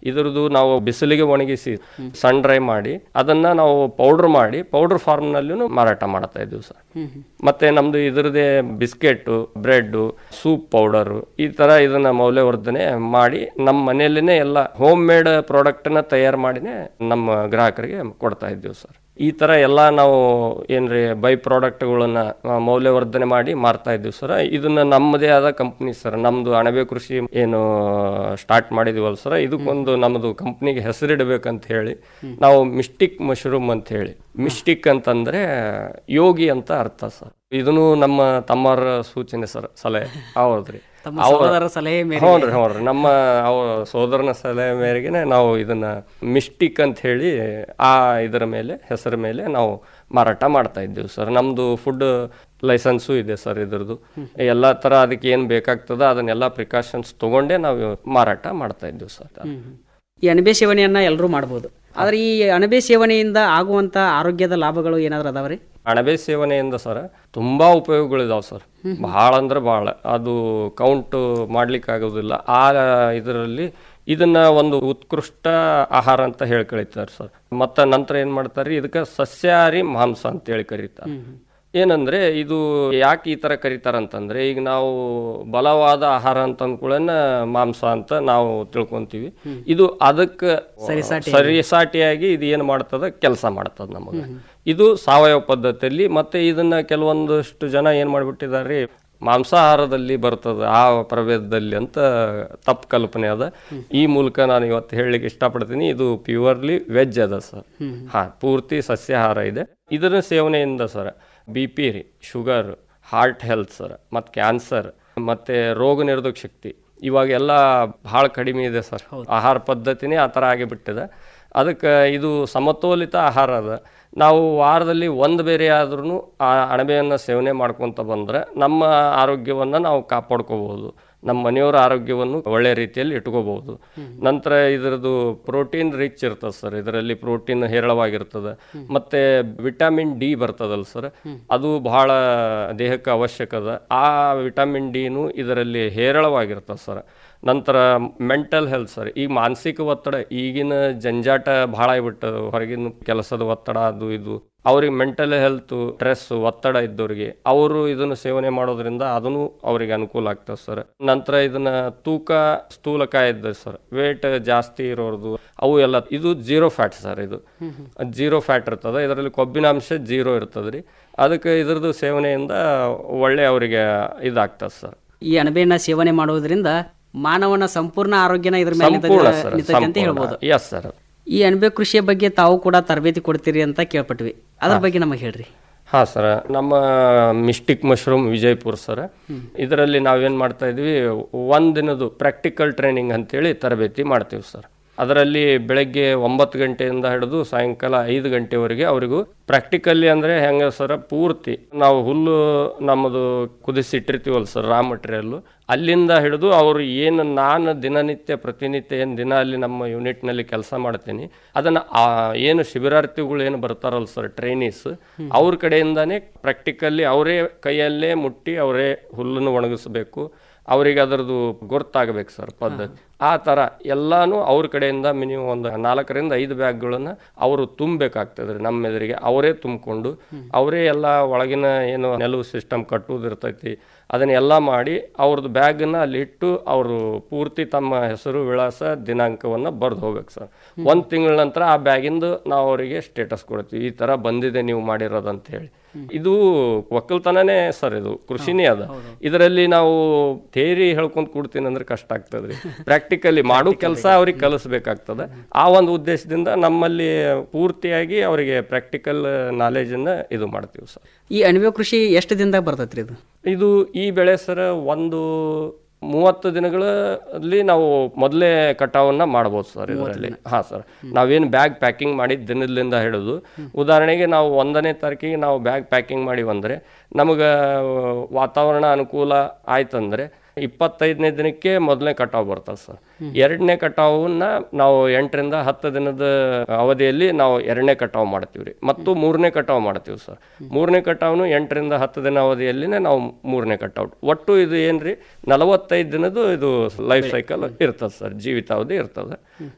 ಇದ್ರದ್ದು ನಾವು ಬಿಸಿಲಿಗೆ ಒಣಗಿಸಿ ಸನ್ ಡ್ರೈ ಮಾಡಿ ಅದನ್ನ ನಾವು ಪೌಡರ್ ಮಾಡಿ ಪೌಡರ್ ಫಾರ್ಮ್ನಲ್ಲೂ ಮಾರಾಟ ಮಾಡ್ತಾ ಇದ್ದೀವಿ ಸರ್ ಮತ್ತೆ ನಮ್ದು ಇದ್ರದ್ದೇ ಬಿಸ್ಕೆಟ್ ಬ್ರೆಡ್ ಸೂಪ್ ಪೌಡರ್ ಈ ತರ ಇದನ್ನ ಮೌಲ್ಯವರ್ಧನೆ ಮಾಡಿ ನಮ್ಮ ಮನೆಯಲ್ಲೇನೆ ಎಲ್ಲ ಹೋಮ್ ಮೇಡ್ ಪ್ರಾಡಕ್ಟ್ನ ತಯಾರು ಮಾಡಿನೇ ನಮ್ಮ ಗ್ರಾಹಕರಿಗೆ ಕೊಡ್ತಾ ಇದ್ದೀವಿ ಸರ್ ಈ ತರ ಎಲ್ಲ ನಾವು ಏನ್ರಿ ಬೈ ಪ್ರಾಡಕ್ಟ್ಗಳನ್ನ ಆ, ಮೌಲ್ಯವರ್ಧನೆ ಮಾಡಿ ಮಾರ್ತಾ ಇದ್ದೀವಿ ಸರ್ ಇದನ್ನ ನಮ್ಮದೇ ಆದ ಕಂಪ್ನಿ ಸರ್ ನಮ್ದು ಅಣಬೆ ಕೃಷಿ ಏನು ಸ್ಟಾರ್ಟ್ ಮಾಡಿದೀವಲ್ಲ ಸರ್ ಇದಕ್ಕೊಂದು ನಮ್ಮದು ಕಂಪ್ನಿಗೆ ಹೆಸರಿಡಬೇಕಂತ ಹೇಳಿ ನಾವು ಮಿಸ್ಟಿಕ್ ಮಶ್ರೂಮ್ ಅಂತ ಹೇಳಿ ಮಿಸ್ಟಿಕ್ ಅಂತಂದ್ರೆ ಯೋಗಿ ಅಂತ ಅರ್ಥ ಸರ್ ಇದನ್ನು ನಮ್ಮ ತಮ್ಮರ ಸೂಚನೆ ಸರ್ ಸಲಹೆ ಹೌದ್ರಿ ತಮ್ಮ ಅವ್ರ- ಸಹೋದರರ ಸಲಹೆ ಮೇರೆಗೆ ಹ್ಞೂನ್ರಿ ಹ್ಞೂನ್ರಿ ನಮ್ಮ ಅವ ಸೋದರನ ಸಲಹೆ ಮೇರೆಗೆ ನಾವು ಇದನ್ನ ಮಿಸ್ಟಿಕ್ ಅಂತ ಹೇಳಿ ಆ ಇದರ ಮೇಲೆ ಹೆಸರ ಮೇಲೆ ನಾವು ಮಾರಾಟ ಮಾಡ್ತಾ ಇದ್ದೀವಿ ಸರ್ ನಮ್ದು ಫುಡ್ ಲೈಸೆನ್ಸು ಇದೆ ಸರ್ ಇದ್ರದ್ದು ಎಲ್ಲ ತರ ಅದಕ್ಕೆ ಏನ್ ಬೇಕಾಗ್ತದ ಅದನ್ನೆಲ್ಲ ಪ್ರಿಕಾಷನ್ಸ್ ತಗೊಂಡೇ ನಾವು ಮಾರಾಟ ಮಾಡ್ತಾ ಇದ್ದೀವಿ ಸರ್ ಈ ಅಣಬೆ ಸೇವನೆಯನ್ನ ಎಲ್ಲರೂ ಮಾಡ್ಬೋದು ಆದ್ರೆ ಈ ಅಣಬೆ ಸೇವನೆಯಿಂದ ಆಗುವಂತ ಆರೋಗ್ಯದ ಲಾಭಗಳು ಏನಾದ್ರು ಅದಾವ್ರಿ ಅಣಬೆ ಸೇವನೆಯಿಂದ ಸರ್ ತುಂಬಾ ಉಪಯೋಗಗಳಿದಾವೆ ಸರ್ ಬಹಳ ಅಂದ್ರೆ ಬಹಳ ಅದು ಕೌಂಟ್ ಮಾಡ್ಲಿಕ್ಕೆ ಆಗೋದಿಲ್ಲ ಆ ಇದರಲ್ಲಿ ಇದನ್ನ ಒಂದು ಉತ್ಕೃಷ್ಟ ಆಹಾರ ಅಂತ ಹೇಳಿ ಕರೀತಾರೆ ಸರ್ ಮತ್ತ ನಂತರ ಏನ್ ಮಾಡ್ತಾರೆ ಇದಕ್ಕೆ ಸಸ್ಯಾಹಾರಿ ಮಾಂಸ ಅಂತ ಹೇಳಿ ಕರೀತಾರೆ ಏನಂದ್ರೆ ಇದು ಯಾಕೆ ಈ ತರ ಕರೀತಾರಂತಂದ್ರೆ ಈಗ ನಾವು ಬಲವಾದ ಆಹಾರ ಅಂತ ಅಂದ್ಕೊಳ್ಳೇನ ಮಾಂಸ ಅಂತ ನಾವು ತಿಳ್ಕೊಂತೀವಿ ಇದು ಅದಕ್ಕೆ ಸರಿಸಾಟಿಯಾಗಿ ಇದು ಏನು ಮಾಡ್ತದ ಕೆಲಸ ಮಾಡ್ತದ ನಮಗೆ ಇದು ಸಾವಯವ ಪದ್ಧತಿಯಲ್ಲಿ ಮತ್ತೆ ಇದನ್ನ ಕೆಲವೊಂದಷ್ಟು ಜನ ಏನ್ ಮಾಡ್ಬಿಟ್ಟಿದ್ದಾರೆ ಮಾಂಸಾಹಾರದಲ್ಲಿ ಬರ್ತದ ಆ ಪ್ರಭೇದದಲ್ಲಿ ಅಂತ ತಪ್ಪು ಕಲ್ಪನೆ ಅದ ಈ ಮೂಲಕ ನಾನು ಇವತ್ತು ಹೇಳಲಿಕ್ಕೆ ಇಷ್ಟಪಡ್ತೀನಿ ಇದು ಪ್ಯೂರ್ಲಿ ವೆಜ್ ಅದ ಸರ್ ಹಾ ಪೂರ್ತಿ ಸಸ್ಯಾಹಾರ ಇದೆ ಇದರ ಸೇವನೆಯಿಂದ ಸರ್ ಬಿ ಪಿ ರೀ ಶುಗರ್ ಹಾರ್ಟ್ ಹೆಲ್ತ್ ಸರ್ ಮತ್ತು ಕ್ಯಾನ್ಸರ್ ಮತ್ತೆ ರೋಗ ನಿರೋಧಕ ಶಕ್ತಿ ಇವಾಗೆಲ್ಲ ಭಾಳ ಕಡಿಮೆ ಇದೆ ಸರ್ ಆಹಾರ ಪದ್ಧತಿನೇ ಆ ಥರ ಆಗಿಬಿಟ್ಟಿದೆ ಅದಕ್ಕೆ ಇದು ಸಮತೋಲಿತ ಆಹಾರ ಅದ ನಾವು ವಾರದಲ್ಲಿ ಒಂದು ಬೇರೆ ಆದ್ರೂ ಆ ಅಣಬೆಯನ್ನು ಸೇವನೆ ಮಾಡ್ಕೊತ ಬಂದರೆ ನಮ್ಮ ಆರೋಗ್ಯವನ್ನು ನಾವು ಕಾಪಾಡ್ಕೋಬಹುದು ನಮ್ಮ ಮನೆಯವರ ಆರೋಗ್ಯವನ್ನು ಒಳ್ಳೆ ರೀತಿಯಲ್ಲಿ ಇಟ್ಕೋಬಹುದು ನಂತರ ಇದರದ್ದು ಪ್ರೋಟೀನ್ ರಿಚ್ ಇರ್ತದೆ ಸರ್ ಇದರಲ್ಲಿ ಪ್ರೋಟೀನ್ ಹೇರಳವಾಗಿರ್ತದೆ ಮತ್ತೆ ವಿಟಮಿನ್ ಡಿ ಬರ್ತದಲ್ಲ ಸರ್ ಅದು ಬಹಳ ದೇಹಕ್ಕೆ ಅವಶ್ಯಕದ ಆ ವಿಟಮಿನ್ ಡಿನು ಇದರಲ್ಲಿ ಹೇರಳವಾಗಿರ್ತದೆ ಸರ್ ನಂತರ ಮೆಂಟಲ್ ಹೆಲ್ತ್ ಸರ್ ಈಗ ಮಾನಸಿಕ ಒತ್ತಡ ಈಗಿನ ಜಂಜಾಟ ಭಾಳ ಆಗ್ಬಿಟ್ಟದ ಹೊರಗಿನ ಕೆಲಸದ ಒತ್ತಡ ಅದು ಇದು ಅವ್ರಿಗೆ ಮೆಂಟಲ್ ಹೆಲ್ತ್ ಸ್ಟ್ರೆಸ್ ಒತ್ತಡ ಇದ್ದವ್ರಿಗೆ ಅವರು ಇದನ್ನು ಸೇವನೆ ಮಾಡೋದ್ರಿಂದ ಅದನ್ನು ಅವರಿಗೆ ಅನುಕೂಲ ಆಗ್ತದೆ ಸರ್ ನಂತರ ಇದನ್ನ ತೂಕ ಸ್ಥೂಲಕಾಯ ಇದ್ದ ಸರ್ ವೇಟ್ ಜಾಸ್ತಿ ಇರೋರ್ದು ಅವು ಎಲ್ಲ ಇದು ಜೀರೋ ಫ್ಯಾಟ್ ಸರ್ ಇದು ಜೀರೋ ಫ್ಯಾಟ್ ಇರ್ತದೆ ಇದರಲ್ಲಿ ಕೊಬ್ಬಿನಾಂಶ ಜೀರೋ ಇರ್ತದೆ ರೀ ಅದಕ್ಕೆ ಇದ್ರದ್ದು ಸೇವನೆಯಿಂದ ಒಳ್ಳೆ ಅವರಿಗೆ ಇದಾಗ್ತದೆ ಸರ್ ಈ ಅಣಬೆಯನ್ನ ಸೇವನೆ ಮಾಡುವುದರಿಂದ ಮಾನವನ ಸಂಪೂರ್ಣ ಆರೋಗ್ಯನ ಇದ್ರ ಮೇಲೆ ಸಂಪೂರ್ಣ ನಿಂತೈತೆ- ಸರ್ ನಿಂತೈತೆ ಅಂತ ಹೇಳ್ಬೋದು ಎಸ್ ಸರ್ ಈ ಅಣಬೆ ಕೃಷಿಯ ಬಗ್ಗೆ ತಾವು ಕೂಡ ತರಬೇತಿ ಕೊಡ್ತೀರಿ ಅಂತ ಕೇಳ್ಪಟ್ವಿ ಅದ್ರ ಬಗ್ಗೆ ನಮಗೆ ಹೇಳ್ರಿ ಹಾಂ ಸರ್ ನಮ್ಮ ಮಿಸ್ಟಿಕ್ ಮಶ್ರೂಮ್ ವಿಜಯಪುರ ಸರ್ ಇದರಲ್ಲಿ ನಾವೇನು ಮಾಡ್ತಾ ಇದ್ವಿ ಒಂದಿನದು ಪ್ರಾಕ್ಟಿಕಲ್ ಟ್ರೈನಿಂಗ್ ಅಂತೇಳಿ ತರಬೇತಿ ಮಾಡ್ತೀವಿ ಸರ್ ಅದರಲ್ಲಿ ಬೆಳಗ್ಗೆ ಒಂಬತ್ತು ಗಂಟೆಯಿಂದ ಹಿಡಿದು ಸಾಯಂಕಾಲ ಐದು ಗಂಟೆವರೆಗೆ ಅವರಿಗೂ ಪ್ರಾಕ್ಟಿಕಲ್ಲಿ ಅಂದರೆ ಹೆಂಗೆ ಸರ್ ಪೂರ್ತಿ ನಾವು ಹುಲ್ಲು ನಮ್ಮದು ಕುದಿಸಿಟ್ಟಿರ್ತೀವಲ್ಲ ಸರ್ ರಾ ಮಟೀರಿಯಲ್ಲು ಅಲ್ಲಿಂದ ಹಿಡಿದು ಅವರು ಏನು ನಾನು ದಿನನಿತ್ಯ ಪ್ರತಿನಿತ್ಯ ಏನು ದಿನ ಅಲ್ಲಿ ನಮ್ಮ ಯೂನಿಟ್ನಲ್ಲಿ ಕೆಲಸ ಮಾಡ್ತೀನಿ ಅದನ್ನು ಏನು ಶಿಬಿರಾರ್ಥಿಗಳು ಏನು ಬರ್ತಾರಲ್ಲ ಸರ್ ಟ್ರೈನೀಸ್ ಅವ್ರ ಕಡೆಯಿಂದಾನೇ ಪ್ರಾಕ್ಟಿಕಲಿ ಅವರೇ ಕೈಯಲ್ಲೇ ಮುಟ್ಟಿ ಅವರೇ ಹುಲ್ಲನ್ನು ಒಣಗಿಸ್ಬೇಕು ಅವರಿಗೆ ಅದರದ್ದು ಗೊತ್ತಾಗಬೇಕು ಸರ್ ಪದ್ಧತಿ ಆ ಥರ ಎಲ್ಲಾನು ಅವ್ರ ಕಡೆಯಿಂದ ಮಿನಿಮಮ್ ಒಂದು ನಾಲ್ಕರಿಂದ ಐದು ಬ್ಯಾಗ್ಗಳನ್ನು ಅವರು ತುಂಬಬೇಕಾಗ್ತದೆ ರೀ ನಮ್ಮ ಎದುರಿಗೆ ಅವರೇ ತುಂಬಿಕೊಂಡು ಅವರೇ ಎಲ್ಲ ಒಳಗಿನ ಏನು ನೆಲವು ಸಿಸ್ಟಮ್ ಕಟ್ಟುವುದಿರ್ತೈತಿ ಅದನ್ನೆಲ್ಲ ಮಾಡಿ ಅವ್ರದ್ದು ಬ್ಯಾಗನ್ನು ಅಲ್ಲಿ ಇಟ್ಟು ಅವರು ಪೂರ್ತಿ ತಮ್ಮ ಹೆಸರು ವಿಳಾಸ ದಿನಾಂಕವನ್ನು ಬರೆದು ಹೋಗ್ಬೇಕು ಸರ್ ಒಂದು ತಿಂಗಳ ನಂತರ ಆ ಬ್ಯಾಗಿಂದು ನಾವು ಅವರಿಗೆ ಸ್ಟೇಟಸ್ ಕೊಡ್ತೀವಿ ಈ ಥರ ಬಂದಿದೆ ನೀವು ಮಾಡಿರೋದು ಅಂತ ಹೇಳಿ ಇದು ಒಕ್ಕಲ್ತನನೇ ಸರ್ ಇದು ಕೃಷಿನೇ ಅದ ಇದರಲ್ಲಿ ನಾವು ಥೇರಿ ಹೇಳ್ಕೊಂತ ಕೂಡ್ತೀನಿ ಅಂದ್ರೆ ಕಷ್ಟ ಆಗ್ತದ್ರಿ ಪ್ರಾಕ್ಟಿಕಲಿ ಮಾಡೋ ಕೆಲಸ ಅವ್ರಿಗೆ ಕಲಿಸ್ಬೇಕಾಗ್ತದೆ ಆ ಒಂದು ಉದ್ದೇಶದಿಂದ ನಮ್ಮಲ್ಲಿ ಪೂರ್ತಿಯಾಗಿ ಅವರಿಗೆ ಪ್ರಾಕ್ಟಿಕಲ್ ನಾಲೆಜನ್ನು ಇದು ಮಾಡ್ತೀವಿ ಸರ್ ಈ ಅಣಬೆ ಕೃಷಿ ಎಷ್ಟು ದಿನದಾಗ ಬರ್ತೈತ್ರಿ ಇದು ಇದು ಈ ಬೆಳೆ ಸರ್ ಒಂದು ಮೂವತ್ತು ದಿನಗಳಲ್ಲಿ ನಾವು ಮೊದಲೇ ಕಟಾವನ್ನ ಮಾಡ್ಬೋದು ಸರ್ ಇದರಲ್ಲಿ ಹಾ ಸರ್ ನಾವೇನು ಬ್ಯಾಗ್ ಪ್ಯಾಕಿಂಗ್ ಮಾಡಿದ ದಿನದಿಂದ ಹಿಡಿದು ಉದಾಹರಣೆಗೆ ನಾವು ಒಂದನೇ ತಾರೀಕಿಗೆ ನಾವು ಬ್ಯಾಗ್ ಪ್ಯಾಕಿಂಗ್ ಮಾಡಿ ಬಂದರೆ ನಮಗೆ ವಾತಾವರಣ ಅನುಕೂಲ ಆಯ್ತಂದ್ರೆ ಇಪ್ಪತ್ತೈದನೇ ದಿನಕ್ಕೆ ಮೊದಲನೇ ಕಟಾವು ಬರ್ತದೆ ಸರ್ ಎರಡನೇ ಕಟಾವನ್ನ ನಾವು ಎಂಟರಿಂದ ಹತ್ತು ದಿನದ ಅವಧಿಯಲ್ಲಿ ನಾವು ಎರಡನೇ ಕಟಾವು ಮಾಡ್ತೀವಿ ರೀ ಮತ್ತು ಮೂರನೇ ಕಟಾವು ಮಾಡ್ತೀವಿ ಸರ್ ಮೂರನೇ ಕಟಾವ್ನು ಎಂಟರಿಂದ ಹತ್ತು ದಿನ ಅವಧಿಯಲ್ಲಿನೇ ನಾವು ಮೂರನೇ ಕಟಾವು ಒಟ್ಟು ಇದು ಏನ್ರಿ ನಲವತ್ತೈದು ದಿನದ್ದು ಇದು ಲೈಫ್ ಸೈಕಲ್ ಇರ್ತದೆ ಸರ್ ಜೀವಿತಾವಧಿ ಇರ್ತದೆ